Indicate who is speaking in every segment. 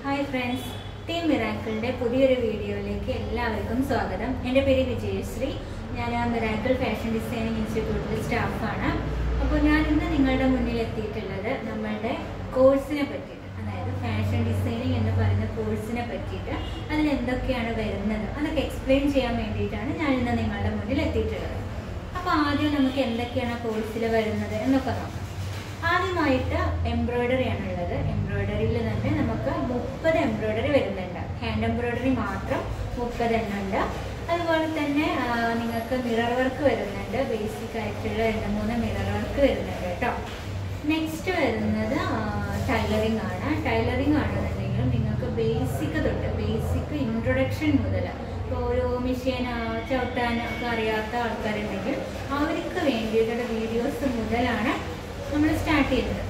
Speaker 1: hi friends team മിറാക്കിളിന്റെ പുതിയൊരു വീഡിയോയിലേക്ക് എല്ലാവർക്കും സ്വാഗതം എൻ്റെ പേര് വിജയശ്രീ ഞാൻ മിറാക്കിൾ ഫാഷൻ ഡിസൈനിങ് ഇൻസ്റ്റിറ്റ്യൂട്ടിൽ സ്റ്റാഫാണ് അപ്പോൾ ഞാൻ ഇന്ന് നിങ്ങളുടെ മുന്നിൽ എത്തിയിട്ടുള്ളത് നമ്മളുടെ കോഴ്സിനെ പറ്റിയിട്ട് അതായത് ഫാഷൻ ഡിസൈനിങ് എന്ന് പറയുന്ന കോഴ്സിനെ പറ്റിയിട്ട് അതിൽ എന്തൊക്കെയാണ് വരുന്നത് അതൊക്കെ എക്സ്പ്ലെയിൻ ചെയ്യാൻ വേണ്ടിയിട്ടാണ് ഞാൻ ഇന്ന് നിങ്ങളുടെ മുന്നിൽ എത്തിയിട്ടുള്ളത് അപ്പോൾ ആദ്യം നമുക്ക് എന്തൊക്കെയാണ് കോഴ്സിൽ വരുന്നത് എന്നൊക്കെ നോക്കാം ആദ്യമായിട്ട് എംബ്രോയിഡറി ആണ് ഉള്ളത് എംബ്രോയിഡറിയിൽ തന്നെ നമുക്ക് മുപ്പത് എംബ്രോയിഡറി വരുന്നുണ്ട് ഹാൻഡ് എംബ്രോയിഡറി മാത്രം മുപ്പത് എണ്ണം ഉണ്ട് അതുപോലെ തന്നെ ആ, നിങ്ങൾക്ക് മിറർ വർക്ക് വരുന്നുണ്ട് ബേസിക് ആയിട്ടുള്ള രണ്ട് മൂന്ന് മിറർ വർക്ക് വരുന്നുണ്ട് കേട്ടോ നെക്സ്റ്റ് വരുന്നത് ടൈലറിംഗ് ആണ് ടൈലറിംഗ് ആണെന്നുണ്ടെങ്കിലും നിങ്ങൾക്ക് ബേസിക് തൊട്ട് ബേസിക് ഇൻട്രൊഡക്ഷൻ മുതൽ ഇപ്പോൾ ഒരു മെഷീൻ ചവിട്ടാൻ ഒക്കെ അറിയാത്ത ആൾക്കാരുണ്ടെങ്കിൽ അവർക്ക് വേണ്ടിയിട്ടുള്ള വീഡിയോസ് മുതലാണ് നമ്മൾ സ്റ്റാർട്ട് ചെയ്യുന്നത്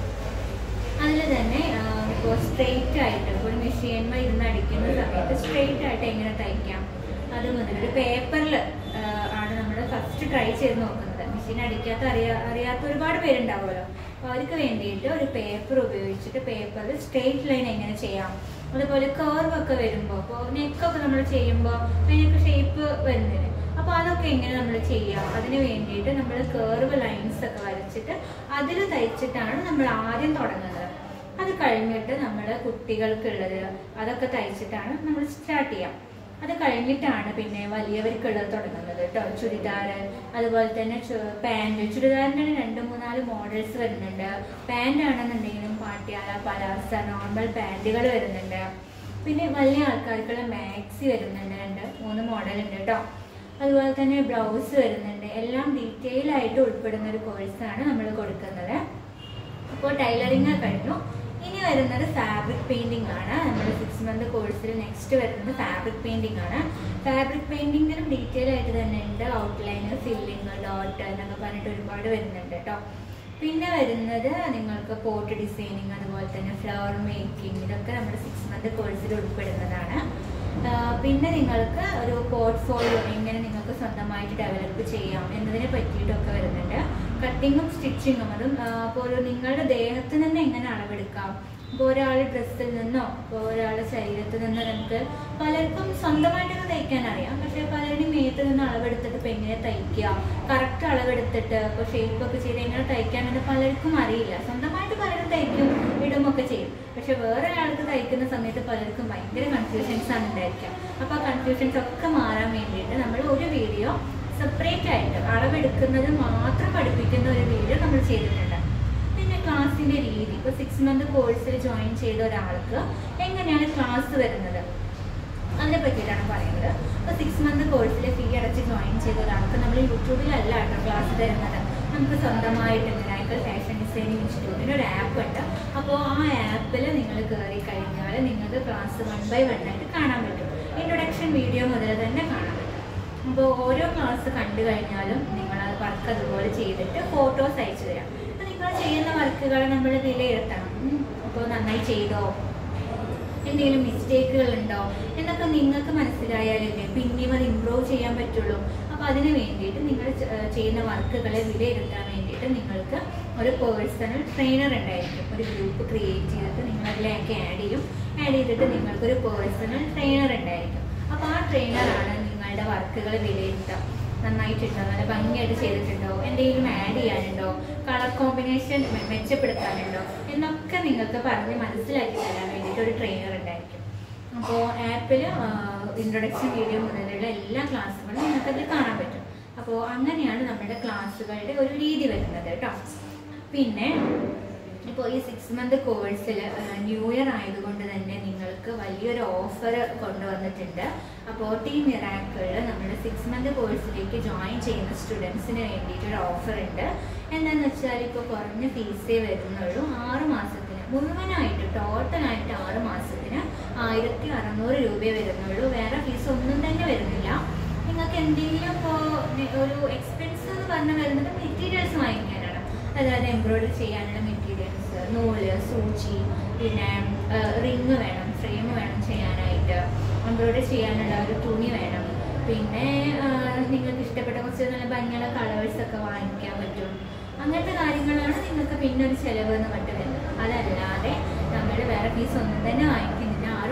Speaker 1: അതിൽ തന്നെ ഇപ്പോൾ സ്ട്രെയിറ്റ് ആയിട്ട് ഇപ്പോൾ ഒരു മെഷീൻമ ഇരുന്ന് അടിക്കുന്ന സമയത്ത് സ്ട്രെയിറ്റ് ആയിട്ട് എങ്ങനെ തയ്ക്കാം അത് മുതൽ ഒരു പേപ്പറിൽ ആണ് നമ്മൾ ഫസ്റ്റ് ട്രൈ ചെയ്ത് നോക്കുന്നത് മെഷീൻ അടിക്കാത്ത അറിയാ അറിയാത്ത ഒരുപാട് പേരുണ്ടാവുമല്ലോ അപ്പോൾ അവർക്ക് വേണ്ടിയിട്ട് ഒരു പേപ്പർ ഉപയോഗിച്ചിട്ട് പേപ്പറിൽ സ്ട്രെയിറ്റ് ലൈൻ എങ്ങനെ ചെയ്യാം അതുപോലെ കർവ് ഒക്കെ വരുമ്പോൾ ഇപ്പോൾ നെക്കൊക്കെ നമ്മൾ ചെയ്യുമ്പോൾ അതിനൊക്കെ ഷേപ്പ് വരുന്നില്ല അപ്പോൾ അതൊക്കെ എങ്ങനെ നമ്മൾ ചെയ്യാം അതിന് വേണ്ടിയിട്ട് നമ്മൾ കേർവ് ലൈൻസ് ഒക്കെ വരച്ചിട്ട് അതിൽ തയ്ച്ചിട്ടാണ് നമ്മൾ ആദ്യം തുടങ്ങുന്നത് അത് കഴിഞ്ഞിട്ട് നമ്മൾ കുട്ടികൾക്കുള്ളത് അതൊക്കെ തയ്ച്ചിട്ടാണ് നമ്മൾ സ്റ്റാർട്ട് ചെയ്യാം അത് കഴിഞ്ഞിട്ടാണ് പിന്നെ വലിയവർക്കുള്ളത് തുടങ്ങുന്നത് കേട്ടോ ചുരിദാർ അതുപോലെ തന്നെ പാൻറ് ചുരിദാറിൻ്റെ രണ്ട് മൂന്നാല് മോഡൽസ് വരുന്നുണ്ട് പാൻറ് ആണെന്നുണ്ടെങ്കിലും പാട്ടിയാല പലാസ നോർമൽ പാൻറ്റുകൾ വരുന്നുണ്ട് പിന്നെ വലിയ ആൾക്കാർക്കുള്ള മാക്സി വരുന്നുണ്ട് രണ്ട് മൂന്ന് മോഡൽ ഉണ്ട് കേട്ടോ അതുപോലെ തന്നെ ബ്ലൗസ് വരുന്നുണ്ട് എല്ലാം ഡീറ്റെയിൽ ആയിട്ട് ഉൾപ്പെടുന്ന ഒരു കോഴ്സാണ് നമ്മൾ കൊടുക്കുന്നത് അപ്പോൾ ടൈലറിങ് കഴിഞ്ഞു ഇനി വരുന്നത് ഫാബ്രിക് പെയിന്റിംഗ് ആണ് നമ്മുടെ സിക്സ് മന്ത് കോഴ്സിൽ നെക്സ്റ്റ് വരുന്നത് ഫാബ്രിക് പെയിന്റിംഗ് ആണ് ഫാബ്രിക് പെയിന്റിങ്ങിലും ഡീറ്റെയിൽ ആയിട്ട് തന്നെ ഉണ്ട് ഔട്ട്ലൈൻ ഫില്ലിങ് ഡോട്ട് എന്നൊക്കെ പറഞ്ഞിട്ട് ഒരുപാട് വരുന്നുണ്ട് കേട്ടോ പിന്നെ വരുന്നത് നിങ്ങൾക്ക് പോട്ട് ഡിസൈനിങ് അതുപോലെ തന്നെ ഫ്ലവർ മേക്കിംഗ് ഇതൊക്കെ നമ്മുടെ സിക്സ് മന്ത് കോഴ്സിൽ ഉൾപ്പെടുന്നതാണ് ആ, പിന്നെ നിങ്ങൾക്ക് ഒരു പോർട്ട്ഫോളിയോ എങ്ങനെ നിങ്ങൾക്ക് സ്വന്തമായിട്ട് ഡെവലപ്പ് ചെയ്യാം എന്നതിനെ പറ്റിയിട്ടൊക്കെ വരുന്നുണ്ട് കട്ടിങ്ങും സ്റ്റിച്ചിങ്ങും അതും ഇപ്പോൾ ഒരു നിങ്ങളുടെ ദേഹത്ത് നിന്ന് എങ്ങനെ അളവെടുക്കാം ഇപ്പോൾ ഒരാൾ ഡ്രസ്സിൽ നിന്നോ ഇപ്പോൾ ഒരാളുടെ ശരീരത്തിൽ നിന്നോ നമുക്ക് പലർക്കും സ്വന്തമായിട്ടൊക്കെ തയ്ക്കാൻ അറിയാം പക്ഷെ പലരുടെയും മേത്ത് നിന്ന് അളവെടുത്തിട്ട് ഇപ്പോൾ എങ്ങനെ തയ്ക്കുക കറക്റ്റ് അളവെടുത്തിട്ട് ഇപ്പോൾ ഷേപ്പ് ഒക്കെ ചെയ്ത് എങ്ങനെ തയ്ക്കാമെന്ന് പലർക്കും അറിയില്ല സ്വന്തമായിട്ട് പലരും തയ്ക്കും ഇടുമൊക്കെ ചെയ്യും പക്ഷെ വേറെ ഒരാൾക്ക് തയ്ക്കുന്ന സമയത്ത് പലർക്കും ഭയങ്കര കൺഫ്യൂഷൻസ് ആണ് ഉണ്ടായിരിക്കുക അപ്പോൾ ആ കൺഫ്യൂഷൻസ് ഒക്കെ മാറാൻ വേണ്ടിയിട്ട് നമ്മൾ ഒരു വീഡിയോ സെപ്പറേറ്റ് ആയിട്ട് അളവെടുക്കുന്നത് മാത്രം പഠിപ്പിക്കുന്ന ഒരു വീഡിയോ നമ്മൾ ചെയ്തിട്ടുണ്ട് പിന്നെ ക്ലാസ്സിന്റെ രീതി ഇപ്പോൾ സിക്സ് മന്ത് കോഴ്സിൽ ജോയിൻ ചെയ്ത ഒരാൾക്ക് എങ്ങനെയാണ് ക്ലാസ് വരുന്നത് അതിനെ പറ്റിയിട്ടാണ് പറയുന്നത് അപ്പോൾ സിക്സ് മന്ത് കോഴ്സിൽ ഫീ അടച്ച് ജോയിൻ ചെയ്ത ഒരാൾക്ക് നമ്മൾ യൂട്യൂബിലല്ല കേട്ടോ ക്ലാസ് തരുന്നത് നമുക്ക് സ്വന്തമായിട്ട് മിറാക്കൽ ഫാഷൻ ഡിസൈനിങ് ഇൻസ്റ്റിറ്റ്യൂട്ടിന് ഒരു ആപ്പ് ഉണ്ട് അപ്പോൾ ആ ആപ്പിൽ നിങ്ങൾ കയറി കഴിഞ്ഞാൽ നിങ്ങൾക്ക് ക്ലാസ് വൺ ബൈ വൺ ആയിട്ട് കാണാൻ പറ്റും ഇൻട്രൊഡക്ഷൻ വീഡിയോ മുതൽ തന്നെ കാണാൻ പറ്റും അപ്പോൾ ഓരോ ക്ലാസ് കണ്ടു കഴിഞ്ഞാലും നിങ്ങൾ അത് വർക്ക് അതുപോലെ ചെയ്തിട്ട് ഫോട്ടോസ് അയച്ചു തരാം അപ്പോൾ നിങ്ങൾ ചെയ്യുന്ന വർക്കുകൾ നമ്മൾ വിലയിരുത്തണം അപ്പോൾ നന്നായി ചെയ്തോ എന്തെങ്കിലും മിസ്റ്റേക്കുകൾ ഉണ്ടോ എന്നൊക്കെ നിങ്ങൾക്ക് മനസ്സിലായാലല്ലേ പിന്നെയും അത് ഇമ്പ്രൂവ് ചെയ്യാൻ പറ്റുള്ളൂ അപ്പോൾ അതിന് വേണ്ടിയിട്ട് നിങ്ങൾ ചെ- ഏഹ് ചെയ്യുന്ന വർക്കുകളെ വിലയിരുത്താൻ വേണ്ടിയിട്ട് നിങ്ങൾക്ക് ഒരു പേഴ്സണൽ ട്രെയിനർ ഉണ്ടായിരിക്കും ഒരു ഗ്രൂപ്പ് ക്രിയേറ്റ് ചെയ്തിട്ട് നിങ്ങൾ അതിലേക്ക് ആഡ് ചെയ്യും ആഡ് ചെയ്തിട്ട് നിങ്ങൾക്കൊരു പേഴ്സണൽ ട്രെയിനർ ഉണ്ടായിരിക്കും അപ്പോൾ ആ ട്രെയിനറാണ് നിങ്ങളുടെ വർക്കുകൾ വിലയിരുത്തുക നന്നായിട്ടുണ്ടോ നല്ല ഭംഗിയായിട്ട് ചെയ്തിട്ടുണ്ടോ എന്തെങ്കിലും ആഡ് ചെയ്യാനുണ്ടോ കളർ കോമ്പിനേഷൻ മെച്ചപ്പെടുത്താനുണ്ടോ എന്നൊക്കെ നിങ്ങൾക്ക് പറഞ്ഞ് മനസ്സിലാക്കി തരാൻ വേണ്ടിയിട്ട് ഒരു ട്രെയിനർ ഉണ്ടായിരിക്കും അപ്പോൾ ആപ്പിൽ ഇൻട്രൊഡക്ഷൻ വീഡിയോ മുതലുള്ള എല്ലാ ക്ലാസ്സുകളും നിങ്ങൾക്കതിൽ കാണാൻ പറ്റും അപ്പോൾ അങ്ങനെയാണ് നമ്മുടെ ക്ലാസ്സുകളുടെ ഒരു രീതി വരുന്നത് കേട്ടോ പിന്നെ ഇപ്പോൾ ഈ സിക്സ് മന്ത് കോഴ്സിൽ ന്യൂ ഇയർ ആയതുകൊണ്ട് തന്നെ നിങ്ങൾക്ക് വലിയൊരു ഓഫർ കൊണ്ടുവന്നിട്ടുണ്ട് അപ്പോൾ ടീം മിറാക്കിളിൽ നമ്മുടെ സിക്സ് മന്ത് കോഴ്സിലേക്ക് ജോയിൻ ചെയ്യുന്ന സ്റ്റുഡൻസിന് വേണ്ടിയിട്ട് ഒരു ഓഫർ ഉണ്ട് എന്താണെന്ന് വെച്ചാൽ ഇപ്പോൾ കുറഞ്ഞ ഫീസേ വരുന്നുള്ളൂ ആറ് മാസത്തിന് മുഴുവനായിട്ട് ടോട്ടലായിട്ട് ആറ് മാസത്തിന് ആയിരത്തി അറുന്നൂറ് രൂപയെ വരുന്നുള്ളൂ വേറെ ഫീസ് ഒന്നും തന്നെ വരുന്നില്ല നിങ്ങൾക്ക് എന്തെങ്കിലും ഇപ്പോൾ ഒരു എക്സ്പെൻസ് എന്ന് പറഞ്ഞാൽ വരുന്നത് മെറ്റീരിയൽസ് വാങ്ങിക്കാനാണ് അതായത് എംബ്രോയിഡറി ചെയ്യാനുള്ള മെറ്റീരിയൽസ് നൂല് സൂചി പിന്നെ റിങ് വേണം ഫ്രെയിം വേണം ചെയ്യാനായിട്ട് എംബ്രോയിഡറി ചെയ്യാനുള്ള ഒരു തുണി വേണം പിന്നെ ആ, നിങ്ങൾക്ക് ഇഷ്ടപ്പെട്ട കുറച്ച് നല്ല ഭംഗിയുള്ള കളേഴ്സ് ഒക്കെ വാങ്ങിക്കാൻ പറ്റും അങ്ങനത്തെ കാര്യങ്ങളാണ് നിങ്ങൾക്ക് പിന്നെ ഒരു ചിലവ് എന്ന് മറ്റും വരുന്നത് അതല്ലാതെ നമ്മൾ വേറെ ഫീസ് ഒന്നും തന്നെ വാങ്ങിക്കുന്നില്ല ആറ്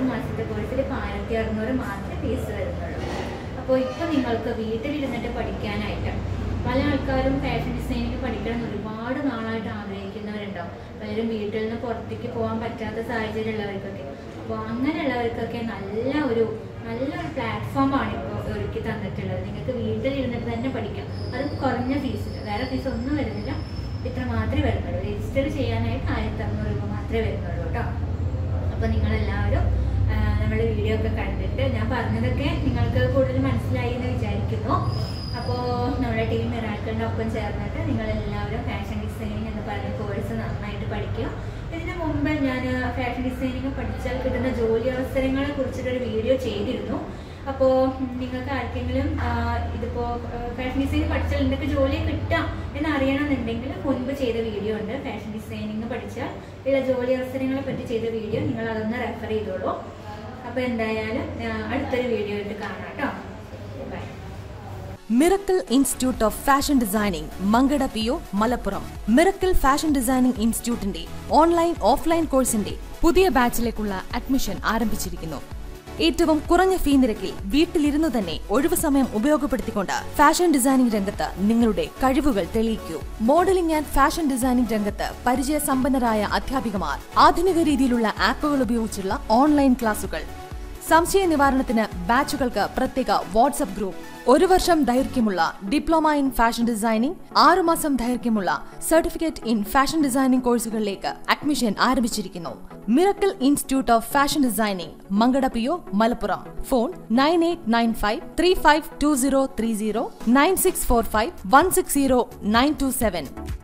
Speaker 1: ആറ് മാസത്തെ കോഴ്സിൽ ഇപ്പോൾ ആയിരത്തി അറുന്നൂറ് മാത്രമേ ഫീസ് വരുന്നുള്ളൂ അപ്പോൾ ഇപ്പോൾ നിങ്ങൾക്ക് വീട്ടിലിരുന്നിട്ട് പഠിക്കാനായിട്ട് പല ആൾക്കാരും ഫാഷൻ ഡിസൈനിങ് പഠിക്കണം എന്ന് ഒരുപാട് നാളായിട്ട് ആഗ്രഹിക്കുന്നവരുണ്ടാവും പലരും വീട്ടിൽ നിന്ന് പുറത്തേക്ക് പോകാൻ പറ്റാത്ത സാഹചര്യം ഉള്ളവർക്കൊക്കെ അപ്പോൾ അങ്ങനെയുള്ളവർക്കൊക്കെ നല്ല ഒരു നല്ലൊരു പ്ലാറ്റ്ഫോമാണ് ഇപ്പോൾ ഒരുക്കി തന്നിട്ടുള്ളത് നിങ്ങൾക്ക് വീട്ടിലിരുന്നിട്ട് തന്നെ പഠിക്കാം അത് കുറഞ്ഞ ഫീസിൽ വേറെ ഫീസ് ഒന്നും വരുന്നില്ല ഇത്ര മാത്രമേ വരുന്നുള്ളൂ രജിസ്റ്റർ ചെയ്യാനായിട്ട് ആയിരത്തി അറുന്നൂറ് രൂപ മാത്രമേ വരുന്നുള്ളൂ കേട്ടോ അപ്പോൾ നിങ്ങളെല്ലാവരും ആ, നമ്മുടെ വീഡിയോ ഒക്കെ കണ്ടിട്ട് ഞാൻ പറഞ്ഞതൊക്കെ നിങ്ങൾക്ക് കൂടുതൽ മനസ്സിലായി എന്ന് വിചാരിക്കുന്നു അപ്പോൾ നമ്മുടെ ടീം മിറാക്കളുടെ ഒപ്പം ചേർന്നിട്ട് നിങ്ങളെല്ലാവരും ഫാഷൻ ഡിസൈനിങ് എന്ന് പറയുന്ന കോഴ്സ് നന്നായിട്ട് പഠിക്കുക ഇതിന് മുമ്പ് ഞാൻ ഫാഷൻ ഡിസൈനിങ് പഠിച്ചാൽ കിട്ടുന്ന ജോലി അവസരങ്ങളെ കുറിച്ചിട്ടൊരു വീഡിയോ ചെയ്തിരുന്നു അപ്പോൾ നിങ്ങൾക്ക് ആർക്കെങ്കിലും ആ, ഇതിപ്പോൾ ഫാഷൻ ഡിസൈനിങ് പഠിച്ചാൽ എന്തൊക്കെ ജോലി കിട്ടാം എന്ന് അറിയണമെന്നുണ്ടെങ്കിൽ മുൻപ് ചെയ്ത വീഡിയോ ഉണ്ട് ഫാഷൻ ഡിസൈനിങ് പഠിച്ചാൽ ഉള്ള ജോലി അവസരങ്ങളെ പറ്റി ചെയ്ത വീഡിയോ നിങ്ങൾ അതൊന്ന് റെഫർ ചെയ്തോളൂ അപ്പോൾ എന്തായാലും ആ, അടുത്തൊരു വീഡിയോ ആയിട്ട് കാണാം കേട്ടോ bye
Speaker 2: Miracle Institute of Fashion Designing Mankada P O Malappuram Miracle Fashion Designing ഇൻസ്റ്റിറ്റ്യൂട്ടിന്റെ ഓൺലൈൻ ഓഫ്ലൈൻ കോഴ്സിന്റെ പുതിയ ബാച്ചിലേക്കുള്ള അഡ്മിഷൻ ആരംഭിച്ചിരിക്കുന്നു ഏറ്റവും കുറഞ്ഞ ഫീ നിരക്കിൽ വീട്ടിലിരുന്നു തന്നെ ഒഴിവു സമയം ഉപയോഗപ്പെടുത്തിക്കൊണ്ട് ഫാഷൻ ഡിസൈനിംഗ് രംഗത്ത് നിങ്ങളുടെ കഴിവുകൾ തെളിയിക്കൂ മോഡലിംഗ് ആൻഡ് ഫാഷൻ ഡിസൈനിംഗ് രംഗത്ത് പരിചയസമ്പന്നരായ അധ്യാപികമാർ ആധുനിക രീതിയിലുള്ള ആപ്പുകൾ ഉപയോഗിച്ചുള്ള ഓൺലൈൻ ക്ലാസുകൾ സംശയ നിവാരണത്തിന് ബാച്ചുകൾക്ക് പ്രത്യേക വാട്സ്ആപ്പ് ഗ്രൂപ്പ് ഒരു വർഷം ദൈർഘ്യമുള്ള ഡിപ്ലോമ ഇൻ ഫാഷൻ ഡിസൈനിംഗ് ആറുമാസം ദൈർഘ്യമുള്ള സർട്ടിഫിക്കറ്റ് ഇൻ ഫാഷൻ ഡിസൈനിംഗ് കോഴ്സുകളിലേക്ക് അഡ്മിഷൻ ആരംഭിച്ചിരിക്കുന്നു Miracle Institute of Fashion Designing Mankada P O Malappuram phone nine eight nine five three five two zero three zero nine six four five one six zero nine two seven